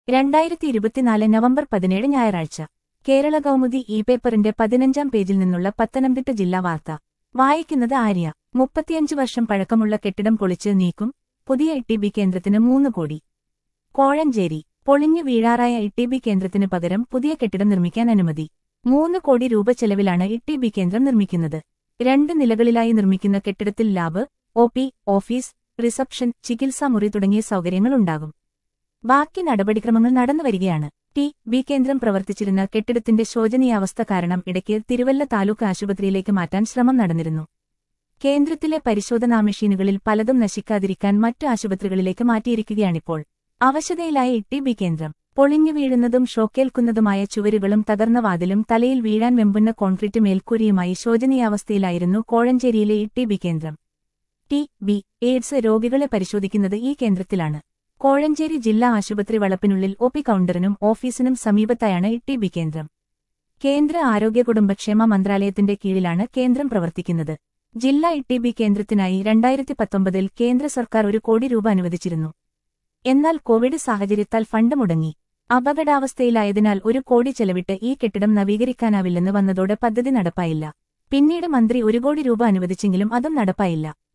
രണ്ടായിരത്തി ഇരുപത്തിനാല് നവംബർ പതിനേഴ് ഞായറാഴ്ച കേരള കൗമുദി ഇ പേപ്പറിന്റെ പതിനഞ്ചാം പേജിൽ നിന്നുള്ള പത്തനംതിട്ട ജില്ലാ വാർത്ത വായിക്കുന്നത് ആര്യ മുപ്പത്തിയഞ്ച് വർഷം പഴക്കമുള്ള കെട്ടിടം പൊളിച്ച് നീക്കും പുതിയ ഇ ടി ബി കേന്ദ്രത്തിന് മൂന്ന് കോടി കോഴഞ്ചേരി പൊളിഞ്ഞു വീഴാറായ ഇ ടി ബി കേന്ദ്രത്തിന് പകരം പുതിയ കെട്ടിടം നിർമ്മിക്കാൻ അനുമതി മൂന്ന് കോടി രൂപ ചെലവിലാണ് ഇ ടി ബി കേന്ദ്രം നിർമ്മിക്കുന്നത് രണ്ട് നിലകളിലായി നിർമ്മിക്കുന്ന കെട്ടിടത്തിൽ lab O P office reception ചികിത്സാ മുറി തുടങ്ങിയ സൗകര്യങ്ങളുണ്ടാകും ബാക്കി നടപടിക്രമങ്ങൾ നടന്നുവരികയാണ് ടി ബി കേന്ദ്രം പ്രവർത്തിച്ചിരുന്ന കെട്ടിടത്തിന്റെ ശോചനീയാവസ്ഥ കാരണം ഇടയ്ക്ക് തിരുവല്ല താലൂക്ക് ആശുപത്രിയിലേക്ക് മാറ്റാൻ ശ്രമം നടന്നിരുന്നു കേന്ദ്രത്തിലെ പരിശോധനാ മെഷീനുകളിൽ പലതും നശിക്കാതിരിക്കാൻ മറ്റു ആശുപത്രികളിലേക്ക് മാറ്റിയിരിക്കുകയാണിപ്പോൾ അവശതയിലായ ഇ ബി കേന്ദ്രം പൊളിഞ്ഞു വീഴുന്നതും ഷോക്കേൽക്കുന്നതുമായ ചുവരുകളും തകർന്ന വാതിലും തലയിൽ വീഴാൻ വെമ്പുന്ന കോൺക്രീറ്റ് മേൽക്കൂരിയുമായി ശോചനീയാവസ്ഥയിലായിരുന്നു കോഴഞ്ചേരിയിലെ ഇ ബി കേന്ദ്രം ടി ബി എയ്ഡ്സ് രോഗികളെ പരിശോധിക്കുന്നത് ഈ കേന്ദ്രത്തിലാണ് കോഴഞ്ചേരി ജില്ലാ ആശുപത്രി വളപ്പിനുള്ളിൽ ഒ പി കൌണ്ടറിനും ഓഫീസിനും സമീപത്തായാണ് ഇ ബി കേന്ദ്രം കേന്ദ്ര ആരോഗ്യ കുടുംബക്ഷേമ മന്ത്രാലയത്തിന്റെ കീഴിലാണ് കേന്ദ്രം പ്രവർത്തിക്കുന്നത് ജില്ലാ ഇ ബി കേന്ദ്രത്തിനായി രണ്ടായിരത്തി പത്തൊമ്പതിൽ കേന്ദ്ര സർക്കാർ ഒരു കോടി രൂപ അനുവദിച്ചിരുന്നു എന്നാൽ കോവിഡ് സാഹചര്യത്താൽ ഫണ്ട് മുടങ്ങി അപകടാവസ്ഥയിലായതിനാൽ ഒരു കോടി ചെലവിട്ട് ഈ കെട്ടിടം നവീകരിക്കാനാവില്ലെന്ന് വന്നതോടെ പദ്ധതി നടപ്പായില്ല പിന്നീട് മന്ത്രി ഒരു കോടി രൂപ അനുവദിച്ചെങ്കിലും അതും നടപ്പായില്ല